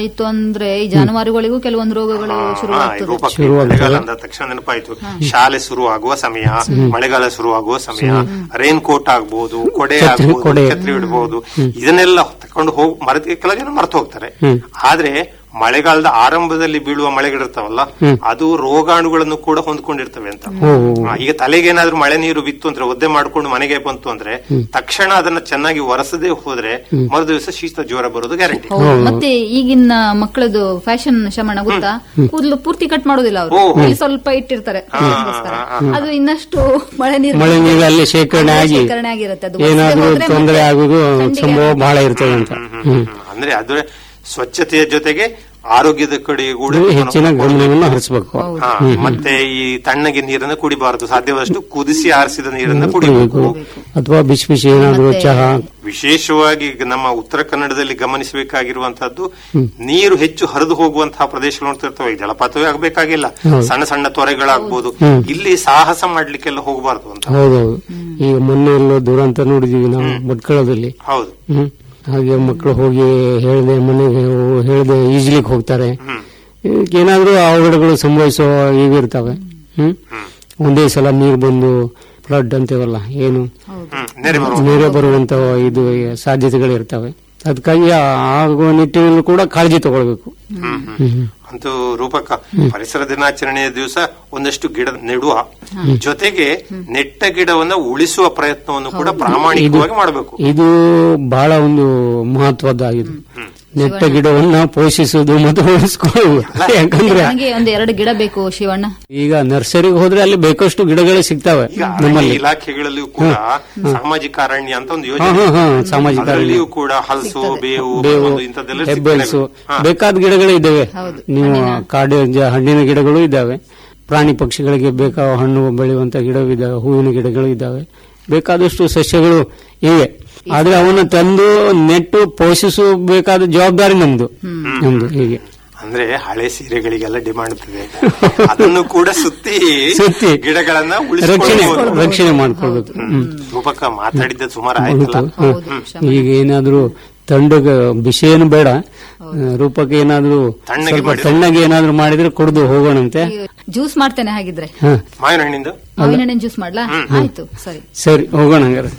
ಇತ್ತು ಅಂದ್ರೆ ಈ ಜಾನುವಾರುಗಳಿಗೂ ಕೆಲವೊಂದು ರೋಗಗಳು ಹಾ, ಈ ಶುರುವಾಗ್ತದೆ ರೂಪಕ್ಕೆ ಮಳೆಗಾಲ ಅಂದ ತಕ್ಷಣ ನೆನಪಾಯ್ತು ಶಾಲೆ ಶುರು ಆಗುವ ಸಮಯ ಮಳೆಗಾಲ ಶುರು ಆಗುವ ಸಮಯ ರೈನ್ ಕೋಟ್ ಆಗ್ಬಹುದು ಕೊಡೆ ಆಗ್ಬಹುದು ಛತ್ರಿ ಇಡಬಹುದು ಇದನ್ನೆಲ್ಲ ತಕೊಂಡು ಹೋಗಿ ಮರೆತ ಕೆಲ ಜನ ಮರೆತು ಹೋಗ್ತಾರೆ ಆದ್ರೆ ಮಳೆಗಾಲದ ಆರಂಭದಲ್ಲಿ ಬೀಳುವ ಮಳೆಗಳಿರ್ತಾವಲ್ಲ ಅದು ರೋಗಾಣುಗಳನ್ನು ಕೂಡ ಹೊಂದ್ಕೊಂಡಿರ್ತವೆ ಅಂತ ಹಾ, ಈಗ ತಲೆಗೆ ಏನಾದ್ರೂ ಮಳೆ ನೀರು ಬಿತ್ತು ಅಂದ್ರೆ ಒದ್ದೆ ಮಾಡ್ಕೊಂಡು ಮನೆಗೆ ಬಂತು ಅಂದ್ರೆ ತಕ್ಷಣ ಅದನ್ನ ಚೆನ್ನಾಗಿ ಒರೆಸದೆ ಹೋದ್ರೆ ಮರು ದಿವಸ ಶೀತ ಜ್ವರ ಬರೋದು ಗ್ಯಾರಂಟಿ ಹೌದು. ಮತ್ತೆ ಈಗಿನ ಮಕ್ಕಳದು ಫ್ಯಾಷನ್ ಶಮನ ಗೊತ್ತಾ ಕೂದಲು ಪೂರ್ತಿ ಕಟ್ ಮಾಡೋದಿಲ್ಲ ಅವರು ಇಲ್ಲಿ ಸ್ವಲ್ಪ ಇಟ್ಟಿರ್ತಾರೆ ಅದಕ್ಕೋಸ್ಕರ. ಅದು ಇನ್ನಷ್ಟು ಮಳೆ ನೀರು ಮಳೆ ನೀರು ಅಲ್ಲಿ ಶೇಖರಣೆ ಆಗಿ ಶೇಖರಣೆ ಆಗಿರುತ್ತೆ ಅದು ಏನಾದ್ರೂ ಒಣಗದೆ ಹೋದ್ರೆ ತೊಂದರೆ ಮತ್ತೆ ಆಗುದು ಥಂಡಿಗೆ ಸಂಭವ ಬಹಳ ಇರ್ತದೆ ಅಂತ ಹ್ಮ್ ಅಂದ್ರೆ ಅದು ಸ್ವಚ್ಛತೆಯ ಜೊತೆಗೆ ಆರೋಗ್ಯದ ಕಡೆ ಕೂಡ ಇದು ಹೆಚ್ಚಿನ ಗಮನವನ್ನು ಹರಿಸಬೇಕು ಹಾ, ಮತ್ತೆ ಈ ತಣ್ಣಗೆ ನೀರನ್ನ ಕುಡಿಬಾರದು ಸಾಧ್ಯವಾದಷ್ಟು ಕುದಿಸಿ ಆರಿಸಿದ ನೀರನ್ನ ಕುಡಿಬೇಕು ಅಥವಾ ಬಿಸಿ ಬಿಸಿ ಏನಾದ್ರು ಚಹಾ ವಿಶೇಷವಾಗಿ ಈಗ ನಮ್ಮ ಉತ್ತರ ಕನ್ನಡದಲ್ಲಿ ಗಮನಿಸಬೇಕಾಗಿರುವಂತಹದ್ದು ನೀರು ಹೆಚ್ಚು ಹರಿದು ಹೋಗುವಂತಹ ಪ್ರದೇಶಗಳು ನೋಡ್ತಿರ್ತವೆ ಜಲಪಾತವೇ ಆಗ್ಬೇಕಾಗಿಲ್ಲ ಸಣ್ಣ ಸಣ್ಣ ತೊರೆಗಳಾಗ್ಬೋದು ಇಲ್ಲಿ ಸಾಹಸ ಮಾಡ್ಲಿಕ್ಕೆಲ್ಲ ಹೋಗಬಾರ್ದು ಅಂತ ಹೌದೌದು ಈಗ ಮೊನ್ನೆ ಎಲ್ಲೋ ದುರಂತ ನೋಡಿದೀವಿ ನಾವು ಮಡ್ಕಳದಲ್ಲಿ ಹೌದು ಹ್ಮ್ ಹಾಗೆ ಮಕ್ಕಳು ಹೋಗಿ ಹೇಳ್ದೆ ಮನೆಗೆ ಹೋ- ಹೇಳ್ದೆ ಈಜ್ಲಿಕ್ಕೆ ಹೋಗ್ತಾರೆ ಇದಕ್ಕೆ ಏನಾದ್ರೂ ಅವಘಡಗಳು ಸಂಭವಿಸೋ ಇವಿರ್ತವೆ ಹ್ಮ್ ಒಂದೇ ಸಲ ನೀರು ಬಂದು ಫ್ಲಡ್ ಅಂತೀವಲ್ಲ ಏನು ಹ್ಮ್ ನೆರೆ ಬರುವ ನೀರೇ ಬರುವಂತ ಇದು ಸಾಧ್ಯತೆಗಳಿರ್ತವೆ ಅದಕ್ಕಾಗಿ ಆ- ಆಗುವ ನಿಟ್ಟಿನಲ್ಲಿ ಕೂಡ ಕಾಳಜಿ ತಗೊಳ್ಬೇಕು ಹ್ಮ್. ಅಂತೂ ರೂಪಕ ಪರಿಸರ ದಿನಾಚರಣೆಯ ದಿವಸ ಒಂದಷ್ಟು ಗಿಡ ನೆಡುವ ಜೊತೆಗೆ ನೆಟ್ಟ ಗಿಡವನ್ನ ಉಳಿಸುವ ಪ್ರಯತ್ನವನ್ನು ಕೂಡ ಪ್ರಾಮಾಣಿಕವಾಗಿ ಮಾಡಬೇಕು ಇದು ಬಹಳ ಒಂದು ಮಹತ್ವದ್ದಾಗಿದೆ ನೆಟ್ಟ ಗಿಡವನ್ನ ಪೋಷಿಸುವುದು ಮತ್ತು ಉಳಿಸ್ಕೊಳ್ಳುವುದು ಯಾಕಂದ್ರೆ ನನಗೆ ಒಂದು ಎರಡು ಗಿಡ ಬೇಕು ಶಿವಣ್ಣ ಈಗ ನರ್ಸರಿಗೆ ಹೋದ್ರೆ ಅಲ್ಲಿ ಬೇಕಷ್ಟು ಗಿಡಗಳು ಸಿಗ್ತವೆ ಈಗ ಅರಣ್ಯ ಇಲಾಖೆಗಳಲ್ಲಿಯೂ ಕೂಡ ಸಾಮಾಜಿಕ ಅರಣ್ಯ ಅಂತ ಒಂದು ಹಾ ಯೋಜನೆ ಹಾ ಹಾ ಸಾಮಾಜಿಕ ಅರಣ್ಯ ಅದರಲ್ಲಿಯೂ ಕೂಡ ಹಲಸು ಬೇವು ಬೇವು ಒಂದು ಇಂಥದ್ದೆಲ್ಲ ಹೆಬ್ಬೆಲ್ಸು ಹಾ. ಬೇಕಾದ ಗಿಡಗಳು ಇದ್ದಾವೆ ನೀವು ಕಾಡು ಜ- ಹಣ್ಣಿನ ಗಿಡಗಳು ಇದ್ದಾವೆ ಪ್ರಾಣಿ ಪಕ್ಷಿಗಳಿಗೆ ಬೇಕಾದ ಹಣ್ಣು ಬೆಳೆಯುವಂತ ಗಿಡಗಳು ಇದ್ದಾವೆ ಹೂವಿನ ಗಿಡಗಳು ಇದ್ದಾವೆ ಬೇಕಾದಷ್ಟು ಸಸ್ಯಗಳು ಇವೆ ಆದ್ರೆ ಅವನ್ನ ತಂದು ನೆಟ್ಟು ಪೋಷಿಸಬೇಕಾದ ಜವಾಬ್ದಾರಿ ನಮ್ದು ನಮ್ದು ಹೀಗೆ ಅಂದ್ರೆ ಹಳೆ ಸೀರೆಗಳಿಗೆಲ್ಲ ಡಿಮಾಂಡ್ ಇದೆ ಅದನ್ನು ಕೂಡ ಸುತ್ತಿ ಸುತ್ತಿ ಗಿಡಗಳನ್ನ ರಕ್ಷಣೆ ಉಳಿಸಿಕೊಳ್ಳಬಹುದು ರಕ್ಷಣೆ ಮಾಡ್ಕೊಳ್ಬೇಕು ಹ್ಮ್. ರೂಪಕ ಮಾತಾಡಿದ್ದ ಸುಮಾರು ಆಯ್ತಲ್ಲ ಆಯ್ತು. ಈಗ ಏನಾದ್ರೂ ತಂಡಗ ಬಿಸಿ ಏನು ಬೇಡ ರೂಪಕ್ಕೆ ಏನಾದ್ರೂ ತಣ್ಣಗೆ ಸ್ವಲ್ಪ ಮಾಡಿದ್ರೆ. ತಣ್ಣಗೆ ಏನಾದ್ರೂ ಮಾಡಿದ್ರೆ ಕುಡಿದು ಹೋಗೋಣಂತೆ ಜ್ಯೂಸ್ ಮಾಡ್ತೇನೆ ಹಾಗಿದ್ರೆ ಹ ಮಾವಿನ ಹಣ್ಣಿಂದು ಮಾವಿನ ಹಣ್ಣಿನ ಜ್ಯೂಸ್ ಮಾಡ್ಲಾ ಆಯ್ತು ಸರಿ ಸರಿ ಹೋಗೋಣ ಹಂಗಾರೆ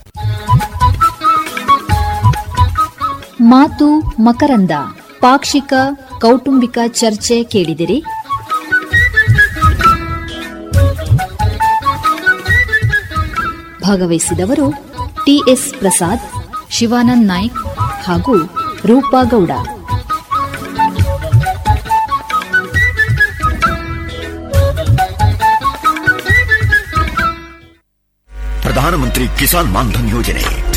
ಮಾತು ಮಕರಂದ ಪಾಕ್ಷಿಕ ಕೌಟುಂಬಿಕ ಚರ್ಚೆ ಕೇಳಿದಿರಿ ಭಾಗವಹಿಸಿದವರು ಟಿಎಸ್ ಪ್ರಸಾದ್ ಶಿವಾನಂದ್ ನಾಯ್ಕ್ ಹಾಗೂ ರೂಪಾ ಗೌಡ ಪ್ರಧಾನಮಂತ್ರಿ ಕಿಸಾನ್ ಮಾನ್ಧನ್ ಯೋಜನೆ